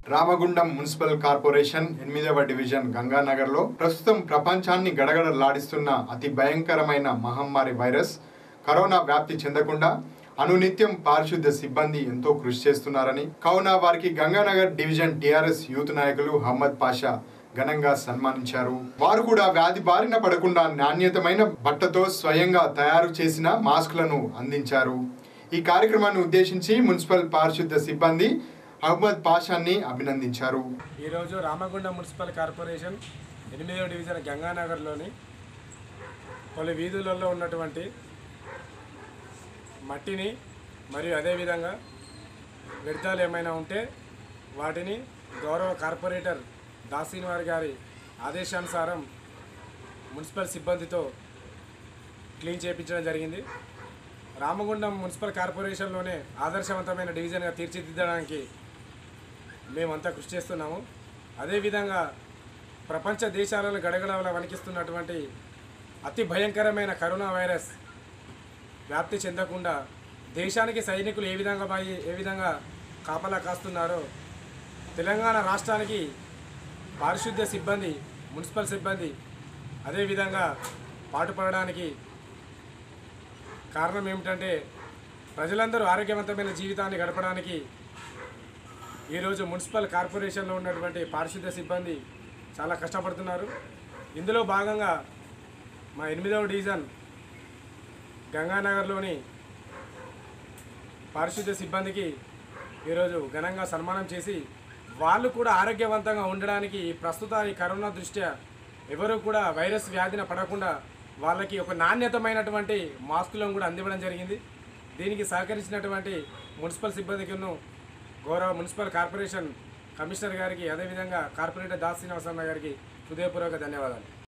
Ramagundam municipal corporation ఎనిమిదవ division గంగానగర్లో ప్రస్తుతం ప్రపంచాన్ని గడగడలాడిస్తున్న అతి భయంకరమైన మహమ్మారి వైరస్ కరోనా వ్యాప్తి చెందకుండా అనునిత్యం పారిశుద్ధ్య సిబ్బంది ఎంతో కృషి చేస్తున్నారని కావున వారికి గంగానగర్ డివిజన్ టిఆర్ఎస్ యూత్ నాయకులు హమ్మద్ పాషా ఘనంగా సన్మానించారు వారు కూడా వ్యాధి బారిన పడకుండా నాణ్యతమైన బట్టతో స్వయంగా తయారు చేసిన మాస్కులను అందించారు ఈ కార్యక్రమాన్ని ఉద్దేశించి మున్సిపల్ పారిశుద్ధ్య సిబ్బంది అహ్మద్ పాషాన్ని అభినందించారు ఈరోజు రామగుండం మున్సిపల్ కార్పొరేషన్ ఎనిమిదవ డివిజన్ గంగానగర్లోని పలు వీధులలో ఉన్నటువంటి మట్టిని మరియు అదేవిధంగా వ్యర్థాలు ఏమైనా ఉంటే వాటిని గౌరవ కార్పొరేటర్ దాసీనివారి గారి ఆదేశానుసారం మున్సిపల్ సిబ్బందితో క్లీన్ చేయించడం జరిగింది రామగుండం మున్సిపల్ కార్పొరేషన్లోనే ఆదర్శవంతమైన డివిజన్గా తీర్చిదిద్దడానికి మేమంతా కృషి చేస్తున్నాము అదేవిధంగా ప్రపంచ దేశాలను గడగడల వణికిస్తున్నటువంటి అతి భయంకరమైన కరోనా వైరస్ వ్యాప్తి చెందకుండా దేశానికి సైనికులు ఏ విధంగా బాయి ఏ విధంగా కాపలా కాస్తున్నారో తెలంగాణ రాష్ట్రానికి పారిశుద్ధ్య సిబ్బంది మున్సిపల్ సిబ్బంది అదేవిధంగా పాటుపడడానికి కారణం ఏమిటంటే ప్రజలందరూ ఆరోగ్యవంతమైన జీవితాన్ని గడపడానికి ఈరోజు మున్సిపల్ కార్పొరేషన్లో ఉన్నటువంటి పారిశుద్ధ్య సిబ్బంది చాలా కష్టపడుతున్నారు ఇందులో భాగంగా మా ఎనిమిదవ డివిజన్ గంగానగర్లోని పారిశుద్ధ్య సిబ్బందికి ఈరోజు ఘనంగా సన్మానం చేసి వాళ్ళు కూడా ఆరోగ్యవంతంగా ఉండడానికి ప్రస్తుత ఈ కరోనా దృష్ట్యా ఎవరు కూడా వైరస్ వ్యాధిన పడకుండా వాళ్ళకి ఒక నాణ్యతమైనటువంటి మాస్కులను కూడా అందివ్వడం జరిగింది దీనికి సహకరించినటువంటి మున్సిపల్ సిబ్బందికిను గౌరవ మున్సిపల్ కార్పొరేషన్ కమిషనర్ గారికి అదేవిధంగా కార్పొరేటర్ దాస్ శ్రీనివాసరావు గారికి హృదయపూర్వక ధన్యవాదాలు